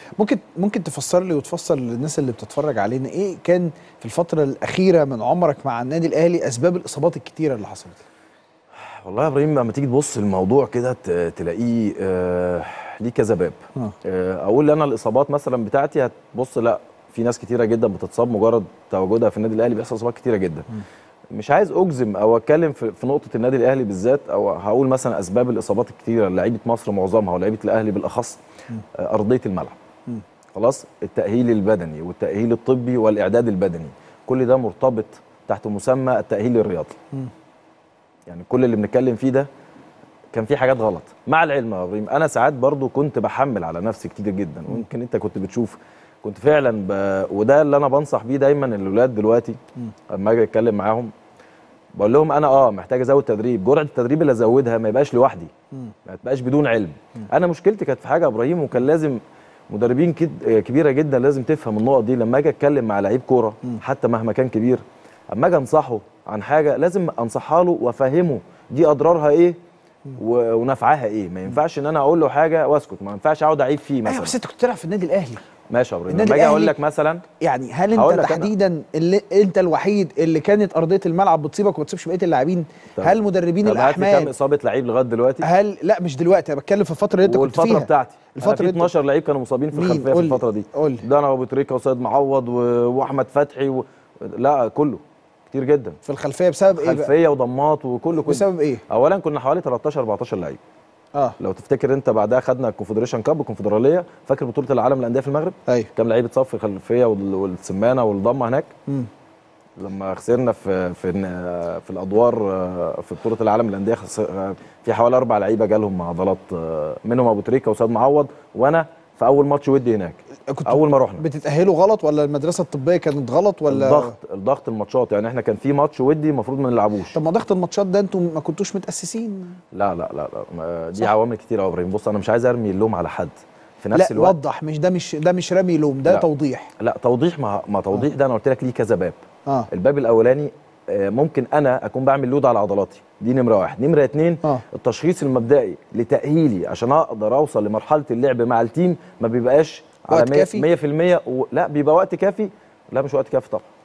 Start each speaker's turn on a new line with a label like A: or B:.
A: ممكن ممكن تفسر لي وتفسر للناس اللي بتتفرج علينا ايه كان في الفتره الاخيره من عمرك مع النادي الاهلي اسباب الاصابات الكتيره اللي حصلت
B: والله يا ابراهيم لما تيجي تبص الموضوع كده ت- تلاقيه آه ليه كذا باب
A: آه.
B: آه اقول انا الاصابات مثلا بتاعتي هتبص لا في ناس كتيره جدا بتتصاب مجرد تواجدها في النادي الاهلي بيحصل اصابات كتيره جدا مش عايز اجزم او اتكلم في, في نقطه النادي الاهلي بالذات او هقول مثلا اسباب الاصابات الكتيره لعيبه مصر معظمها ولعيبه الاهلي بالاخص آه ارضيه الملعب خلاص التاهيل البدني والتاهيل الطبي والاعداد البدني كل ده مرتبط تحت مسمى التاهيل الرياضي يعني كل اللي بنتكلم فيه ده كان في حاجات غلط مع العلم يا ابراهيم انا ساعات برضو كنت بحمل على نفسي كتير جدا ويمكن انت كنت بتشوف كنت فعلا ب... وده اللي انا بنصح بيه دايما الاولاد دلوقتي لما اجي اتكلم معاهم بقول لهم انا اه محتاج ازود تدريب جرعه التدريب اللي ازودها ما يبقاش لوحدي ما تبقاش بدون علم انا مشكلتي كانت في حاجه يا ابراهيم وكان لازم مدربين كد... كبيره جدا لازم تفهم النقط دي لما اجي اتكلم مع لعيب كوره حتى مهما كان كبير اما اجي انصحه عن حاجه لازم انصحها له وافهمه دي اضرارها ايه و- ونفعها ايه ما ينفعش ان انا اقول له حاجه واسكت ما ينفعش اقعد اعيب فيه
A: ايوه
B: مثلا
A: بس انت كنت بتلعب في النادي الاهلي
B: ماشي يا ابراهيم
A: النادي
B: لما اجي اقول
A: الأهلي-
B: لك مثلا
A: يعني هل
B: هقول
A: انت
B: لك أنا.
A: تحديدا اللي انت الوحيد اللي كانت ارضيه الملعب بتصيبك وما بتصيبش بقيه اللاعبين
B: طب-
A: هل مدربين
B: طب هات لي كام
A: الاحمال
B: اصابه لعيب لغايه دلوقتي
A: هل لا مش دلوقتي انا بتكلم في الفتره اللي انت كنت
B: والفتره
A: فيها
B: بتاعتي
A: الفتره
B: الفتره
A: اللي
B: في
A: انت
B: 12 لعيب كانوا مصابين في
A: مين؟
B: الخلفيه في
A: قول لي.
B: الفتره دي
A: قول لي.
B: ده انا وابو تريكه وسيد معوض و... واحمد فتحي و... لا كله كتير جدا
A: في الخلفيه بسبب ايه بقى؟
B: خلفيه وضمات وكله كله
A: بسبب ايه؟
B: اولا كنا حوالي 13 14 لعيب
A: اه
B: لو تفتكر انت بعدها خدنا الكونفدريشن كاب الكونفدراليه فاكر بطوله العالم للانديه في المغرب
A: ايوه
B: كام لعيب اتصاب في الخلفيه وال- والسمانه والضمه هناك
A: مم.
B: لما خسرنا في في في الادوار آه، في بطوله العالم للانديه خس- آه، في حوالي اربع لعيبه جالهم عضلات آه، منهم ابو تريكه وسيد معوض وانا في اول ماتش ودي هناك
A: كنت
B: اول ما رحنا
A: بتتاهلوا غلط ولا المدرسه الطبيه كانت غلط ولا
B: الضغط الضغط الماتشات يعني احنا كان في ماتش ودي المفروض ما نلعبوش
A: طب ما ضغط الماتشات ده انتم ما كنتوش متاسسين
B: لا لا لا, لا ما- دي
A: صح.
B: عوامل كتير قوي يا ابراهيم بص انا مش عايز ارمي اللوم على حد في
A: لا
B: نفس الوقت
A: وضح مش ده مش ده مش رمي لوم ده
B: لا.
A: توضيح
B: لا توضيح ما, ما توضيح ده انا قلت لك ليه كذا باب
A: اه
B: الباب الاولاني آه، ممكن انا اكون بعمل لود على عضلاتي دي نمره واحد نمره اتنين
A: آه.
B: التشخيص المبدئي لتاهيلي عشان اقدر اوصل لمرحله اللعب مع التيم ما بيبقاش
A: وقت
B: على
A: كافي؟
B: 100% و... لا بيبقى وقت كافي لا مش وقت كافي طبعا